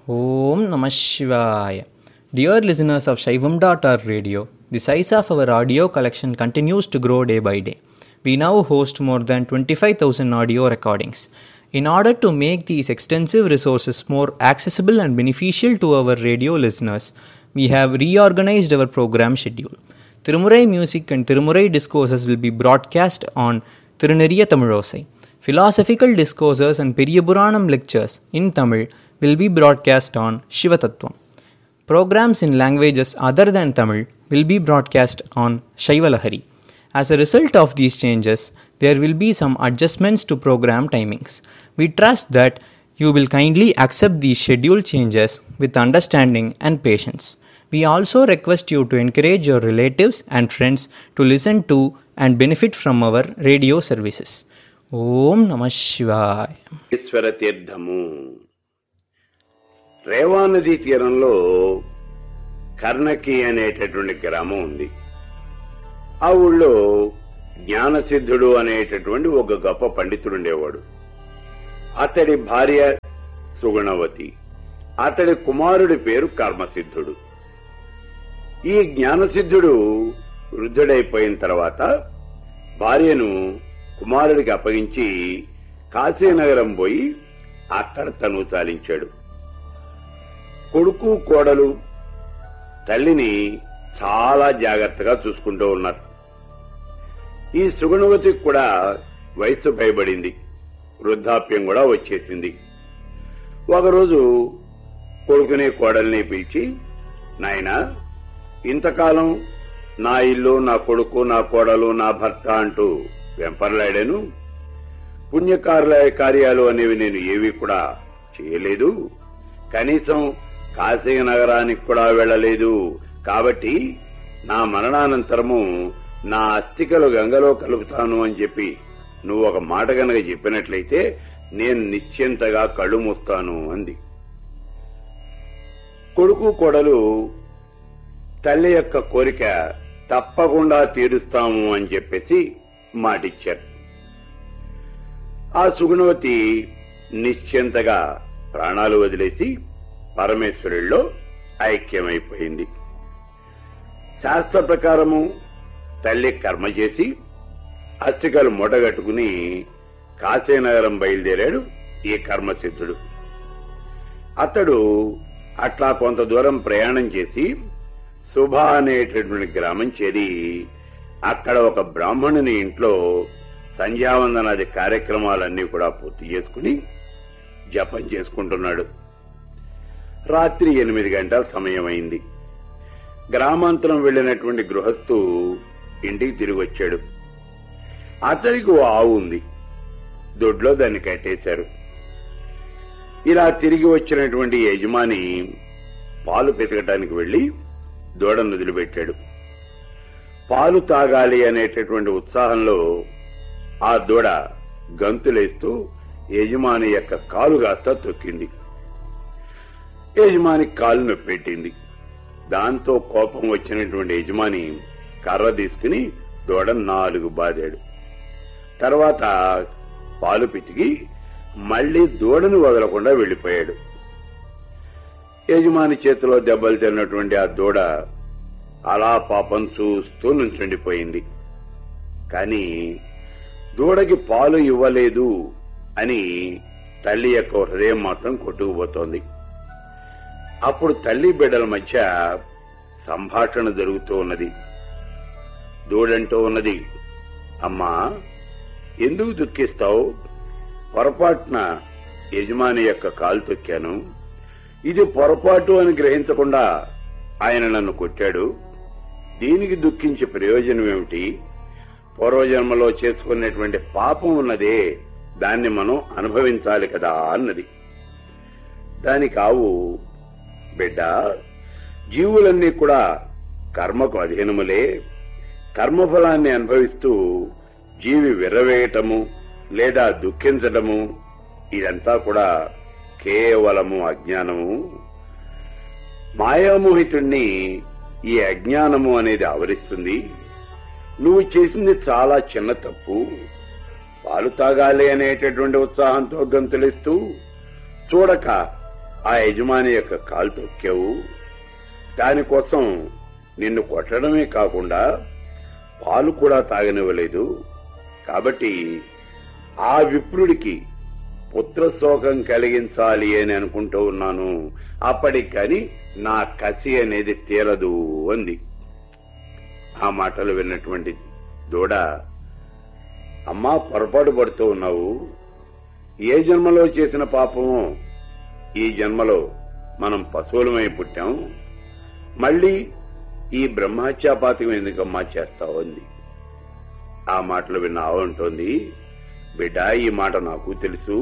Om Namah Shivaya. Dear listeners of Shaivam.org radio, the size of our audio collection continues to grow day by day. We now host more than 25,000 audio recordings. In order to make these extensive resources more accessible and beneficial to our radio listeners, we have reorganized our program schedule. Tirumurai music and Tirumurai discourses will be broadcast on Tiruneriya Tamilosai. Philosophical discourses and Periyapuranam lectures in Tamil will be broadcast on Shivatattvam. Programs in languages other than Tamil will be broadcast on Shaivalahari. As a result of these changes, there will be some adjustments to program timings. We trust that you will kindly accept these schedule changes with understanding and patience. We also request you to encourage your relatives and friends to listen to and benefit from our radio services. Om Namah Shivaya. ఈశ్వర తీర్థము రేవా నదీ తీరంలో కర్ణకి అనేటటువంటి గ్రామం ఉంది ఆ ఊళ్ళో జ్ఞానసిద్ధుడు అనేటటువంటి ఒక గొప్ప పండితుడు ఉండేవాడు అతడి భార్య సుగుణవతి అతడి కుమారుడి పేరు కర్మసిద్ధుడు ఈ జ్ఞానసిద్ధుడు వృద్ధుడైపోయిన తర్వాత భార్యను కుమారుడికి అప్పగించి కాశీనగరం పోయి అక్కడ తను చాలించాడు కొడుకు కోడలు తల్లిని చాలా జాగ్రత్తగా చూసుకుంటూ ఉన్నారు ఈ సుగుణవతికి కూడా వయస్సు భయపడింది వృద్ధాప్యం కూడా వచ్చేసింది ఒకరోజు కొడుకుని కోడల్ని పిలిచి నాయనా ఇంతకాలం నా ఇల్లు నా కొడుకు నా కోడలు నా భర్త అంటూ వెంపర్లాడాను పుణ్యకార్య కార్యాలు అనేవి నేను ఏవి కూడా చేయలేదు కనీసం కాశీ నగరానికి కూడా వెళ్ళలేదు కాబట్టి నా మరణానంతరము నా అస్థికలు గంగలో కలుపుతాను అని చెప్పి నువ్వు ఒక మాట గనక చెప్పినట్లయితే నేను నిశ్చింతగా కళ్ళు మూస్తాను అంది కొడుకు కొడలు తల్లి యొక్క కోరిక తప్పకుండా తీరుస్తాము అని చెప్పేసి మాటిచ్చారు ఆ సుగుణవతి నిశ్చింతగా ప్రాణాలు వదిలేసి పరమేశ్వరుల్లో ఐక్యమైపోయింది శాస్త్ర ప్రకారము తల్లి కర్మ చేసి అస్థికలు మూటగట్టుకుని కాశీనగరం బయలుదేరాడు ఈ కర్మసిద్ధుడు అతడు అట్లా కొంత దూరం ప్రయాణం చేసి శుభ అనేటటువంటి గ్రామం చేరి అక్కడ ఒక బ్రాహ్మణుని ఇంట్లో సంధ్యావందనాది కార్యక్రమాలన్నీ కూడా పూర్తి చేసుకుని జపం చేసుకుంటున్నాడు రాత్రి ఎనిమిది గంటల సమయం అయింది గ్రామాంతరం వెళ్లినటువంటి గృహస్థు ఇంటికి తిరిగి వచ్చాడు అతడికి ఓ ఆవు ఉంది దొడ్లో దాన్ని కట్టేశారు ఇలా తిరిగి వచ్చినటువంటి యజమాని పాలు పెతకటానికి వెళ్లి దూడను వదిలిపెట్టాడు పాలు తాగాలి అనేటటువంటి ఉత్సాహంలో ఆ దూడ గంతులేస్తూ యజమాని యొక్క కాలు కాస్త తొక్కింది యజమాని కాలు నొప్పెట్టింది దాంతో కోపం వచ్చినటువంటి యజమాని కర్ర తీసుకుని దూడ నాలుగు బాదాడు తర్వాత పాలు పితికి మళ్లీ దూడను వదలకుండా వెళ్లిపోయాడు యజమాని చేతిలో దెబ్బలు తిన్నటువంటి ఆ దూడ అలా పాపం చూస్తూ నుంచుండిపోయింది కాని దూడకి పాలు ఇవ్వలేదు అని తల్లి యొక్క హృదయం మాత్రం కొట్టుకుపోతోంది అప్పుడు తల్లి బిడ్డల మధ్య సంభాషణ జరుగుతూ ఉన్నది దూడంటూ ఉన్నది అమ్మా ఎందుకు దుఃఖిస్తావు పొరపాటున యజమాని యొక్క కాలు తొక్కాను ఇది పొరపాటు అని గ్రహించకుండా ఆయన నన్ను కొట్టాడు దీనికి దుఃఖించే ప్రయోజనం ఏమిటి పూర్వజన్మలో చేసుకున్నటువంటి పాపం ఉన్నదే దాన్ని మనం అనుభవించాలి కదా అన్నది దానికి ఆవు బిడ్డ జీవులన్నీ కూడా కర్మకు అధీనములే కర్మఫలాన్ని అనుభవిస్తూ జీవి విర్రవేయటము లేదా దుఃఖించటము ఇదంతా కూడా కేవలము అజ్ఞానము మాయామోహితుణ్ణి ఈ అజ్ఞానము అనేది ఆవరిస్తుంది నువ్వు చేసింది చాలా చిన్న తప్పు పాలు తాగాలి అనేటటువంటి ఉత్సాహంతో గంతులేస్తూ చూడక ఆ యజమాని యొక్క కాలు తొక్కావు దానికోసం నిన్ను కొట్టడమే కాకుండా పాలు కూడా తాగనివ్వలేదు కాబట్టి ఆ విప్రుడికి పుత్రశోకం కలిగించాలి అని అనుకుంటూ ఉన్నాను అప్పటికి కాని నా కసి అనేది తీరదు అంది ఆ మాటలు విన్నటువంటి దూడ అమ్మా పొరపాటు పడుతూ ఉన్నావు ఏ జన్మలో చేసిన పాపమో ఈ జన్మలో మనం పశువులమై పుట్టాం మళ్ళీ ఈ బ్రహ్మహత్యాపాతకం ఎందుకమ్మా చేస్తావు అంది ఆ మాటలు విన్న ఆవంటోంది బిడ్డ ఈ మాట నాకు తెలుసు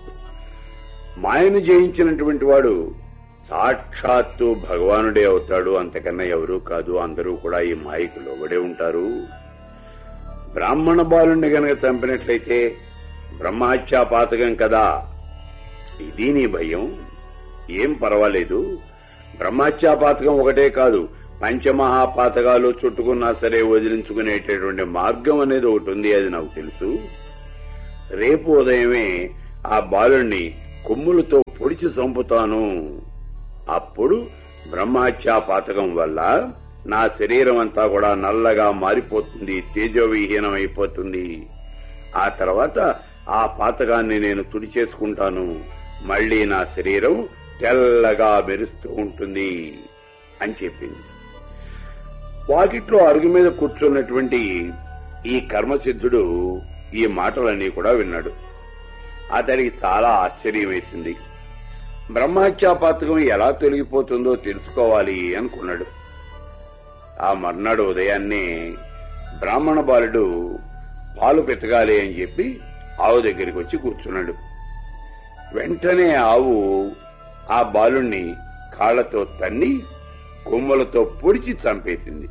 మాయను జయించినటువంటి వాడు సాక్షాత్తు భగవానుడే అవుతాడు అంతకన్నా ఎవరూ కాదు అందరూ కూడా ఈ మాయకు లోబడే ఉంటారు బ్రాహ్మణ బాలుణ్ణి గనక చంపినట్లయితే బ్రహ్మహత్యా పాతకం కదా ఇది నీ భయం ఏం పర్వాలేదు బ్రహ్మహత్యా పాతకం ఒకటే కాదు పంచమహాపాతకాలు చుట్టుకున్నా సరే వదిలించుకునేటటువంటి మార్గం అనేది ఒకటి ఉంది అది నాకు తెలుసు రేపు ఉదయమే ఆ బాలుణ్ణి కొమ్ములతో పొడిచి చంపుతాను అప్పుడు బ్రహ్మహత్యా పాతకం వల్ల నా శరీరం అంతా కూడా నల్లగా మారిపోతుంది తేజోవిహీనం అయిపోతుంది ఆ తర్వాత ఆ పాతకాన్ని నేను తుడిచేసుకుంటాను మళ్ళీ నా శరీరం తెల్లగా మెరుస్తూ ఉంటుంది అని చెప్పింది వాకిట్లో అరుగు మీద కూర్చున్నటువంటి ఈ కర్మసిద్ధుడు ఈ మాటలన్నీ కూడా విన్నాడు అతడికి చాలా ఆశ్చర్యం వేసింది బ్రహ్మహత్యాపాతకం ఎలా తొలగిపోతుందో తెలుసుకోవాలి అనుకున్నాడు ఆ మర్నాడు ఉదయాన్నే బ్రాహ్మణ బాలుడు పాలు పెతగాలి అని చెప్పి ఆవు దగ్గరికి వచ్చి కూర్చున్నాడు వెంటనే ఆవు ఆ బాలుణ్ణి కాళ్లతో తన్ని కొమ్మలతో పొడిచి చంపేసింది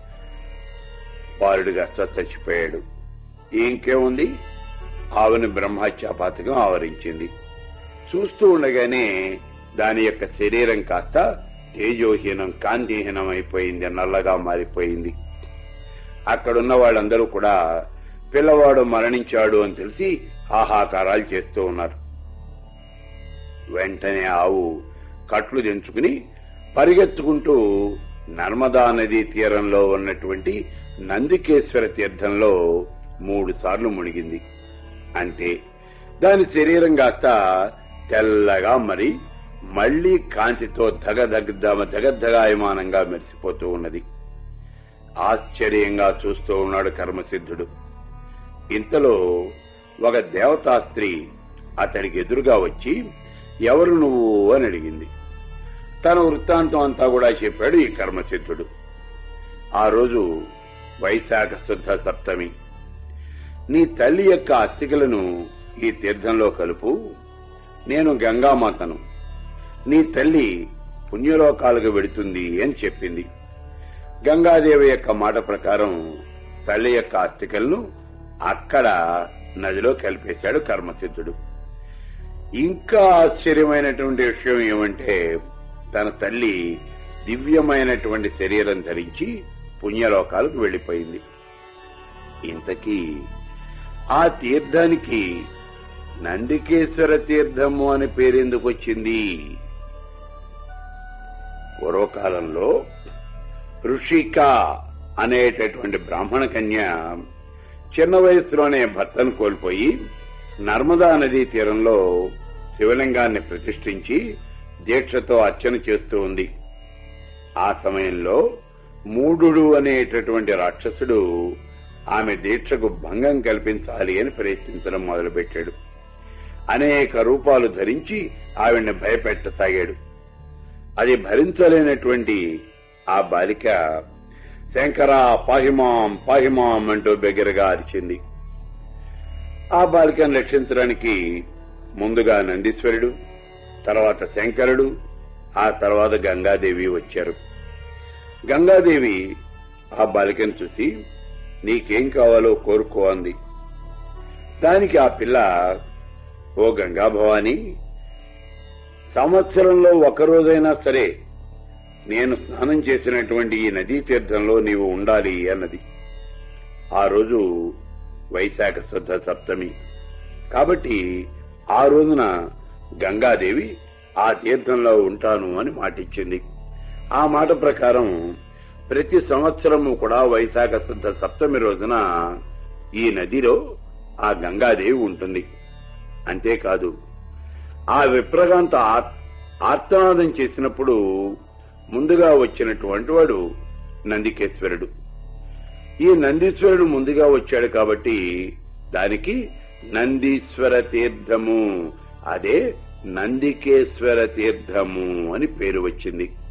బాలుడు కాస్త చచ్చిపోయాడు ఇంకేముంది ఆవుని బ్రహ్మహత్యాపాతకం ఆవరించింది చూస్తూ ఉండగానే దాని యొక్క శరీరం కాస్త తేజోహీనం కాంతిహీనం అయిపోయింది నల్లగా మారిపోయింది అక్కడున్న వాళ్ళందరూ కూడా పిల్లవాడు మరణించాడు అని తెలిసి హాహాకారాలు చేస్తూ ఉన్నారు వెంటనే ఆవు కట్లు దించుకుని పరిగెత్తుకుంటూ నర్మదా నదీ తీరంలో ఉన్నటువంటి నందికేశ్వర తీర్థంలో మూడు సార్లు మునిగింది అంతే దాని శరీరం కాస్త తెల్లగా మరి మళ్లీ కాంతితో ధగధగ ధగధగాయమానంగా మెరిసిపోతూ ఉన్నది ఆశ్చర్యంగా చూస్తూ ఉన్నాడు కర్మసిద్ధుడు ఇంతలో ఒక దేవతా స్త్రీ అతడికి ఎదురుగా వచ్చి ఎవరు నువ్వు అని అడిగింది తన వృత్తాంతం అంతా కూడా చెప్పాడు ఈ కర్మసిద్ధుడు ఆ రోజు వైశాఖ శుద్ధ సప్తమి నీ తల్లి యొక్క అస్థికలను ఈ తీర్థంలో కలుపు నేను గంగామాతను నీ తల్లి పుణ్యలోకాలకు వెడుతుంది అని చెప్పింది గంగాదేవి యొక్క మాట ప్రకారం తల్లి యొక్క అస్థికలను అక్కడ నదిలో కలిపేశాడు కర్మసిద్ధుడు ఇంకా ఆశ్చర్యమైనటువంటి విషయం ఏమంటే తన తల్లి దివ్యమైనటువంటి శరీరం ధరించి పుణ్యలోకాలకు వెళ్లిపోయింది ఇంతకీ ఆ తీర్థానికి నందికేశ్వర తీర్థము అని పేరెందుకు వచ్చింది పూర్వకాలంలో ఋషిక అనేటటువంటి బ్రాహ్మణ కన్య చిన్న వయసులోనే భర్తను కోల్పోయి నర్మదా నదీ తీరంలో శివలింగాన్ని ప్రతిష్ఠించి దీక్షతో అర్చన చేస్తూ ఉంది ఆ సమయంలో మూఢుడు అనేటటువంటి రాక్షసుడు ఆమె దీక్షకు భంగం కల్పించాలి అని ప్రయత్నించడం మొదలుపెట్టాడు అనేక రూపాలు ధరించి ఆవిడ్ని భయపెట్టసాగాడు అది భరించలేనటువంటి ఆ బాలిక శంకర పాహిమాం పాహిమాం అంటూ బిగ్గరగా అరిచింది ఆ బాలికను రక్షించడానికి ముందుగా నందీశ్వరుడు తర్వాత శంకరుడు ఆ తర్వాత గంగాదేవి వచ్చారు గంగాదేవి ఆ బాలికను చూసి నీకేం కావాలో కోరుకో అంది దానికి ఆ పిల్ల ఓ గంగా భవాని సంవత్సరంలో ఒకరోజైనా సరే నేను స్నానం చేసినటువంటి ఈ నదీ తీర్థంలో నీవు ఉండాలి అన్నది ఆ రోజు వైశాఖ శుద్ధ సప్తమి కాబట్టి ఆ రోజున గంగాదేవి ఆ తీర్థంలో ఉంటాను అని మాటిచ్చింది ఆ మాట ప్రకారం ప్రతి సంవత్సరము కూడా వైశాఖ శుద్ధ సప్తమి రోజున ఈ నదిలో ఆ గంగాదేవి ఉంటుంది అంతేకాదు ఆ విప్రగాంత ఆర్- ఆర్తనాదం చేసినప్పుడు ముందుగా వచ్చినటువంటి వాడు నందికేశ్వరుడు ఈ నందీశ్వరుడు ముందుగా వచ్చాడు కాబట్టి దానికి నందీశ్వర తీర్థము అదే నందికేశ్వర తీర్థము అని పేరు వచ్చింది